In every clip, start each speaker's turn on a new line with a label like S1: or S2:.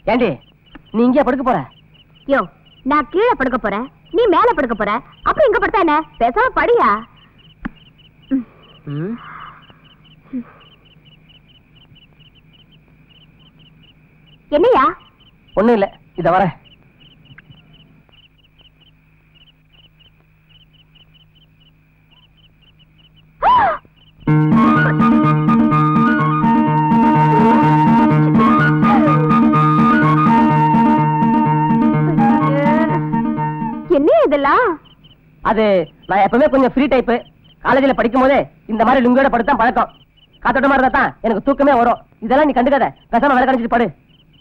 S1: ஏண்டி நீ இங்கே படுக்க போற
S2: யோ நான் கீழே படுக்க போறேன் நீ மேல படுக்க போற அப்புறம் இங்க படுத்தா என்ன பேசாம படியா
S1: ம்.
S2: என்னையா
S1: ஒண்ணும் இல்ல இத வரேன்
S2: என்ன இதெல்லாம்
S1: அது நான் எப்பவுமே கொஞ்சம் ஃப்ரீ டைப் காலேஜ்ல படிக்கும் போதே இந்த மாதிரி லுங்கியோட படுத்தான் பழக்கம் காத்தோட்டமா இருந்தா தான் எனக்கு தூக்கமே வரும் இதெல்லாம் நீ கண்டுக்காத பேசாம வேலை கணிச்சிட்டு படு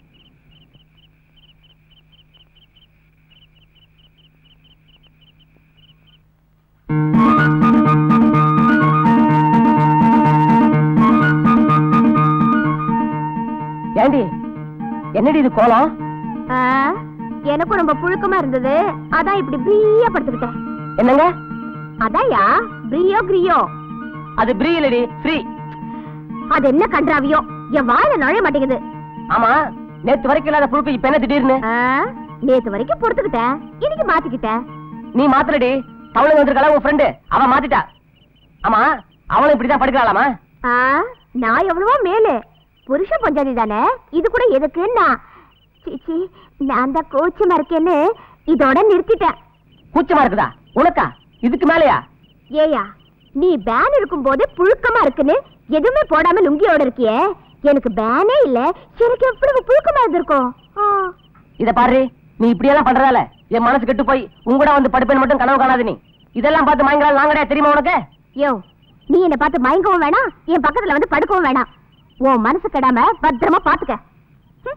S1: ஏண்டி என்னடி இது கோலம்
S2: ஆ, எனக்கும் ரொம்ப புழுக்கமா இருந்தது அதான் இப்படி ஃப்ரீயா படுத்துக்கிட்டேன்
S1: என்னங்க
S2: அதான்யா பிரியோ கிரியோ
S1: அது பிரீ இல்லடி ஃப்ரீ
S2: அது என்ன கன்றாவியோ என் வாயில நுழைய மாட்டேங்குது
S1: ஆமா நேத்து வரைக்கும் இல்லாத புழுப்பு இப்ப என்ன திடீர்னு
S2: ஆ, நேத்து வரைக்கும் பொறுத்துக்கிட்டேன் இன்னைக்கு மாத்திக்கிட்டேன்
S1: நீ மாத்தலடி தவளை வந்திருக்காளா உன் ஃப்ரெண்டு அவ மாத்திட்டா ஆமா அவளும் இப்படிதான் படுக்கிறாளாமா
S2: ஆ, நான் எவ்வளவோ மேலு புருஷன் பஞ்சாதி தானே இது கூட எதுக்குன்னா சீச்சி நான் தான் கோச்சமா இருக்கேன்னு இதோட நிறுத்திட்டேன்
S1: கூச்சமா இருக்குதா உனக்கா இதுக்கு மேலயா
S2: ஏயா நீ பேன் இருக்கும்போது புழுக்கமா இருக்குன்னு எதுவுமே போடாம லுங்கியோட இருக்கியே எனக்கு பேனே இல்ல எனக்கு எவ்வளவு புழுக்கமா இருந்திருக்கும் ஆ.
S1: இத பாரு நீ இப்படியெல்லாம் பண்றதால என் மனசு கெட்டு போய் உங்கூட வந்து படுப்பேன் மட்டும் கனவு காணாது நீ இதெல்லாம் பார்த்து மயங்கலாம் நான் கிடையாது தெரியுமா உனக்கு
S2: யோ நீ என்ன பார்த்து மயங்கவும் வேணாம் என் பக்கத்துல வந்து படுக்கவும் வேணாம் உன் மனசு கெடாம பத்திரமா பாத்துக்க ம்.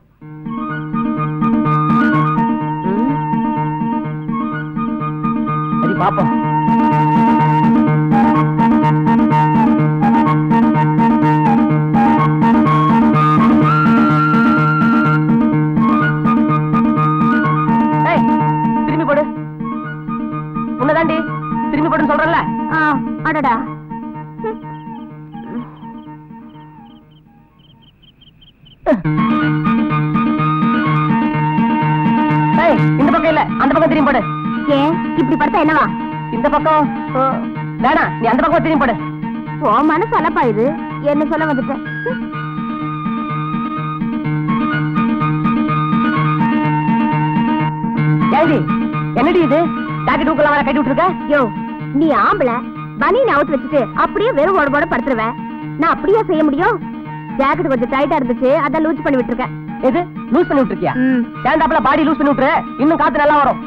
S1: சரி பாப்போம் ஏய், திரும்பி போடு உன்னதாண்டி திரும்பி போடுன்னு சொல்றேன்ல
S2: ஆ, அடடா ம்.
S1: ஏய், இந்த பக்கம் இல்ல அந்த பக்கம் திரும்பி போடு
S2: ஏன் இப்படி படுத்தா என்னவா
S1: இந்த பக்கம் ஆ, வேணாம் நீ அந்த பக்கம் திரும்பி போடு
S2: உன் மனசு அலப்பா இது என்ன சொல்ல வந்துட்டேன் ம்.
S1: ஏண்டி என்னடி இது ஜாக்கெட் ஊக்கெல்லாம் வேற கட்டி விட்டுருக்க
S2: யோ நீ ஆம்பளை பனியன் அவுத்து வச்சுட்டு அப்படியே வெறும் உடம்போட படுத்துருவேன் நான் அப்படியே செய்ய முடியும் ஜாக்கெட் கொஞ்சம் டைட்டா இருந்துச்சு அதான் லூஸ் பண்ணி விட்டுருக்கேன்
S1: எது லூஸ் பண்ணி விட்டுருக்கியா
S2: ம்.
S1: சேர்ந்தாப்புல பாடி லூஸ் பண்ணி விட்டுரு இன்னும் காத்து நல்லா வரும்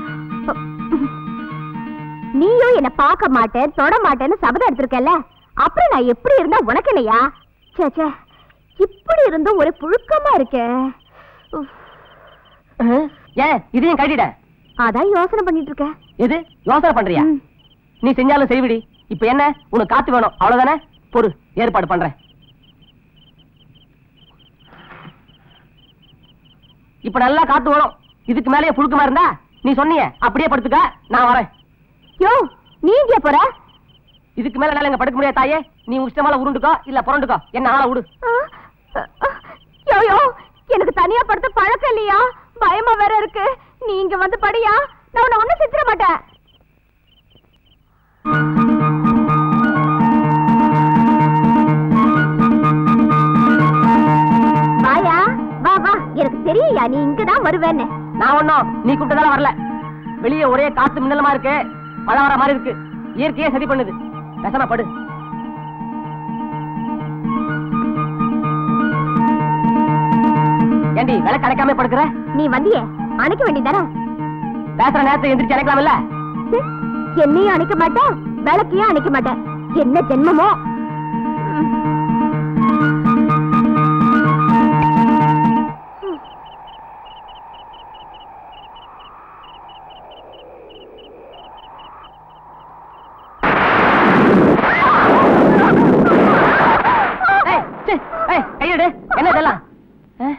S2: நீயும் என்ன பார்க்க மாட்டேன் தொட மாட்டேன்னு சபதம் எடுத்திருக்கல அப்புறம் நான் எப்படி இருந்தா உனக்கு இல்லையா ச்சே ச்சே இப்படி இருந்தும் ஒரு புழுக்கமா இருக்கே உஃப்.
S1: அஹ், ஏன் இதையும் கட்டிட
S2: அதான் யோசனை பண்ணிட்டு இருக்கேன்
S1: எது யோசனை பண்றியா
S2: ம்.
S1: நீ செஞ்சாலும் செய்விடி இப்ப என்ன உனக்கு காத்து வேணும் அவ்வளவுதானே பொறு ஏற்பாடு பண்றேன் இப்ப நல்லா காத்து வரும் இதுக்கு மேலயே புழுக்கமா இருந்தா நீ சொன்னியே அப்படியே படுத்துக்க நான் வரேன்
S2: யோ நீ எங்க போற
S1: இதுக்கு மேல என்னால இங்க படுக்க முடியாது தாயே நீ உன் இஷ்டமால உருண்டுக்கோ இல்ல புரண்டுக்கோ என்ன ஆள விடு
S2: ஆ, ஆ, யோ யோ எனக்கு தனியா படுத்த பழக்கம் இல்லையா பயமா வேற இருக்கு நீ இங்க வந்து படியா நான் உன்னை ஒண்ணும் செத்துற மாட்டேன் வாயா வா வா எனக்கு தெரியுயா நீ இங்கதான் வருவேன்னு
S1: நான் ஒண்ணும் நீ கூப்பிட்டதால வரல வெளியே ஒரே காத்து மின்னலமா இருக்கு மழை வர மாதிரி இருக்கு இயற்கையே சரி பண்ணுது பேசாம படு ஏண்டி விலை கிடைக்காம படுக்கிற
S2: நீ வந்தியே அணைக்க வேண்டியதானே
S1: பேசுற நேரத்தை எந்திரிச்சு அணைக்கலாம்ல
S2: என்னையும் அணைக்க மாட்டேன் விளக்கையும் அணைக்க மாட்டேன் என்ன ஜென்மமோ
S1: ஏய், சீ, ஏய், கையெடு என்ன இதெல்லாம் ஆ?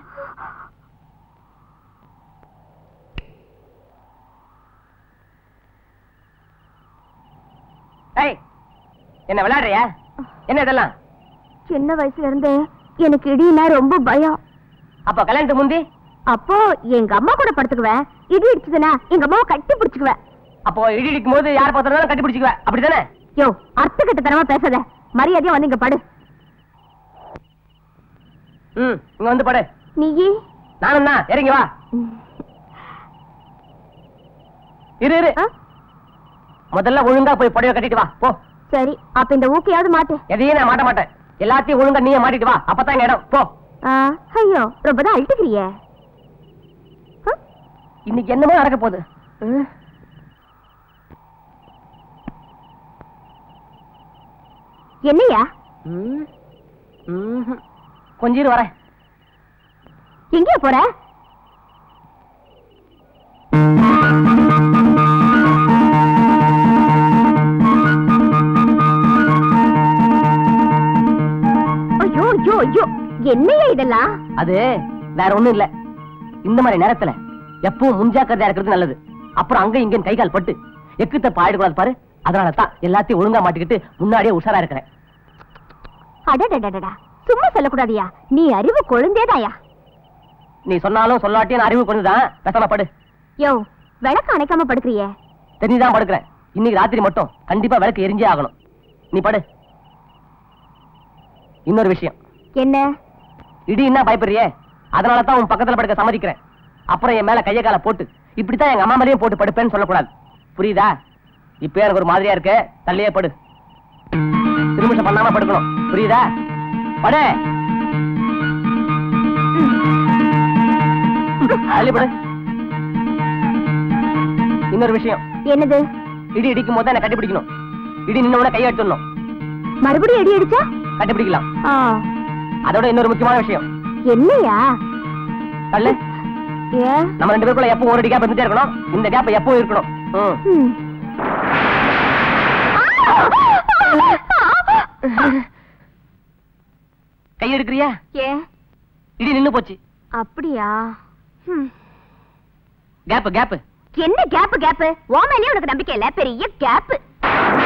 S1: ஏய் என்ன விளையாடுறியா என்ன இதெல்லாம்
S2: சின்ன வயசுல இருந்தே எனக்கு இடினா ரொம்ப பயம்
S1: அப்ப கல்யாணத்துக்கு முந்தி
S2: அப்போ எங்க அம்மா கூட படுத்துக்குவேன் இடி இடிச்சதுன்னா எங்க அம்மாவை கட்டி பிடிச்சுக்குவேன்
S1: அப்போ இடி இடிக்கும் போது யார் பார்த்தாலும் கட்டி பிடிச்சிக்குவ அப்படிதானே
S2: யோ அர்த்த கட்டத்தனமா பேசாத மரியாதையா வந்து இங்க படு
S1: ம் இங்க வந்து படு
S2: நீயே
S1: நானும் தான் இறங்கி வா இரு இரு
S2: ஆ?
S1: முதல்ல ஒழுங்கா போய் புடவை கட்டிட்டு வா போ
S2: சரி அப்ப இந்த ஊக்கையாவது மாட்டு
S1: எதையும் நான் மாட்ட மாட்டேன் எல்லாத்தையும் ஒழுங்கா நீயே மாட்டிட்டு வா அப்பதான் இங்க இடம் போ
S2: ஆ, ஐயோ ரொம்ப தான் அழுத்துக்கிறியே ஆ?
S1: இன்னைக்கு என்னமோ நடக்க போகுது ம்.
S2: என்னையா
S1: ம். ம்ஹும். கொஞ்சம் இரு வரேன்
S2: எங்கேயா போற ஐயோ ஐயோ ஐயோ என்னையா இதெல்லாம்
S1: அது வேற ஒண்ணும் இல்ல இந்த மாதிரி நேரத்துல எப்பவும் முன்ஜாக்கிரதையா இருக்கிறது நல்லது அப்புறம் அங்க இங்க கை கால் பட்டு எக்கு தப்பு ஆயிடக்கூடாது பாரு அதனால தான் எல்லாத்தையும் ஒழுங்கா மாட்டிக்கிட்டு முன்னாடியே உஷாரா இருக்கிறேன்
S2: அடடடடடா சும்மா சொல்லக்கூடாதியா நீ அறிவு கொழுந்தேதாயா
S1: நீ சொன்னாலும் சொல்லாட்டியும் நான் அறிவு கொண்டுதான் பேசாம படு
S2: யோ விளக்கு அணைக்காம படுக்கிறியே
S1: தெரிஞ்சுதான் படுக்கிறேன் இன்னைக்கு ராத்திரி மட்டும் கண்டிப்பா விளக்கு எரிஞ்சே ஆகணும் நீ படு இன்னொரு விஷயம்
S2: என்ன
S1: இடி என்ன பயப்படுறியே அதனால தான் உன் பக்கத்துல படுக்க சம்மதிக்கிறேன் அப்புறம் என் மேல கைய கால போட்டு இப்படித்தான் எங்க அம்மா மேலேயும் போட்டு படுப்பேன்னு சொல்லக்கூடாது புரியுதா இப்ப எனக்கு ஒரு மாதிரியா இருக்கு தள்ளியே படு திருமிஷம் பண்ணாம படுக்கணும் புரியுதா படு தள்ளி படு இன்னொரு விஷயம்
S2: என்னது
S1: இடி இடிக்கும் போது என்ன கட்டிப்பிடிக்கணும் இடி நின்ன உடனே கையை எடுத்துடணும்
S2: மறுபடியும் அடி அடிச்சா
S1: கட்டிப்பிடிக்கலாம்
S2: ஆ,
S1: அதோட இன்னொரு முக்கியமான விஷயம்
S2: என்னையா
S1: தள்ளு
S2: ஏ
S1: நம்ம ரெண்டு பேருக்குள்ள எப்பவும் ஒரு கேப் இருந்துட்டே இருக்கணும் இந்த கேப் எப்பவும் இருக்கணும் ம்.
S2: ம்.
S1: கை எடுக்கிறியா
S2: ஏ
S1: இடி நின்னு போச்சு
S2: அப்படியா ம்.
S1: கேப் கேப்
S2: என்ன கேப் கேப் ஓ மேலயே உனக்கு நம்பிக்கை இல்ல பெரிய கேப்